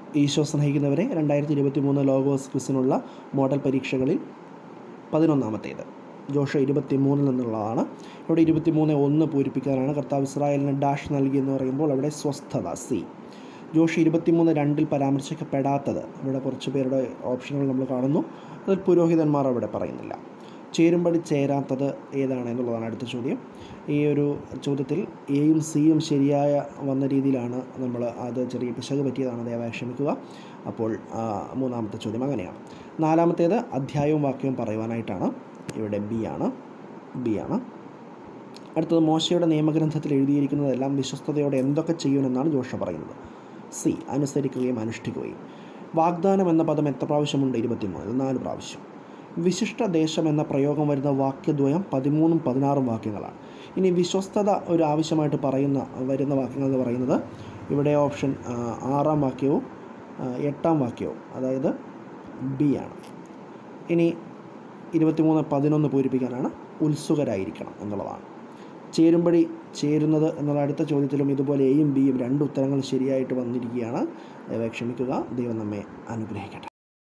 ഈശോ സ്നേഹിക്കുന്നവരെ രണ്ടായിരത്തി ഇരുപത്തി മൂന്ന് ലോഗോസ് ക്വിസിനുള്ള മോഡൽ പരീക്ഷകളിൽ പതിനൊന്നാമത്തേത് ജോഷ ഇരുപത്തി മൂന്നിൽ നിന്നുള്ളതാണ് ഇവിടെ ഇരുപത്തി മൂന്ന് ഒന്ന് പൂരിപ്പിക്കാനാണ് കർത്താവ് ഇസ്രായേലിന് ഡാഷ് നൽകി എന്ന് പറയുമ്പോൾ അവിടെ സ്വസ്ഥത സി ജോഷ ഇരുപത്തിമൂന്ന് രണ്ടിൽ പരാമർശിക്കപ്പെടാത്തത് ഇവിടെ കുറച്ച് പേരുടെ ഓപ്ഷനുകൾ നമ്മൾ കാണുന്നു അതിൽ പുരോഹിതന്മാർ അവിടെ പറയുന്നില്ല ചേരുമ്പടി ചേരാത്തത് ഏതാണ് എന്നുള്ളതാണ് അടുത്ത ചോദ്യം ഈ ഒരു ചോദ്യത്തിൽ എയും സിയും ശരിയായ വന്ന രീതിയിലാണ് നമ്മൾ അത് ചെറിയ പിശക് പറ്റിയതാണ് ദയവായി ക്ഷമിക്കുക അപ്പോൾ ആ, മൂന്നാമത്തെ ചോദ്യം അങ്ങനെയാണ് നാലാമത്തേത് അധ്യായവും വാക്യവും പറയുവാനായിട്ടാണ് ഇവിടെ ബി ആണ് ബി ആണ് അടുത്തത് മോശയുടെ നിയമഗ്രന്ഥത്തിൽ എഴുതിയിരിക്കുന്നതെല്ലാം വിശ്വസ്തയോടെ എന്തൊക്കെ ചെയ്യുമെന്നാണ് ജോഷ പറയുന്നത് സി അനുസരിക്കുകയും അനുഷ്ഠിക്കുകയും വാഗ്ദാനം എന്ന പദം എത്ര പ്രാവശ്യമുണ്ട് ഇരുപത്തിമൂന്ന് നാല് പ്രാവശ്യം വിശിഷ്ട ദേശം എന്ന പ്രയോഗം വരുന്ന വാക്യദ്വയം പതിമൂന്നും പതിനാറും വാക്യങ്ങളാണ് ഇനി വിശ്വസ്തത ഒരു ആവശ്യമായിട്ട് പറയുന്ന വരുന്ന വാക്യങ്ങൾ എന്ന് പറയുന്നത് ഇവിടെ ഓപ്ഷൻ ആ, ആറാം വാക്യവും ആ, എട്ടാം വാക്യവും അതായത് ബി ആണ് ഇനി ഇരുപത്തിമൂന്ന് പതിനൊന്ന് പൂരിപ്പിക്കാനാണ് ഉത്സുകരായിരിക്കണം എന്നുള്ളതാണ് ചേരുമ്പടി ചേരുന്നത് എന്നുള്ള അടുത്ത ചോദ്യത്തിലും ഇതുപോലെ എയും ബിയും രണ്ട് ഉത്തരങ്ങൾ ശരിയായിട്ട് വന്നിരിക്കുകയാണ് ദയവായി ക്ഷമിക്കുക ദൈവം നമ്മെ അനുഗ്രഹിക്കട്ടെ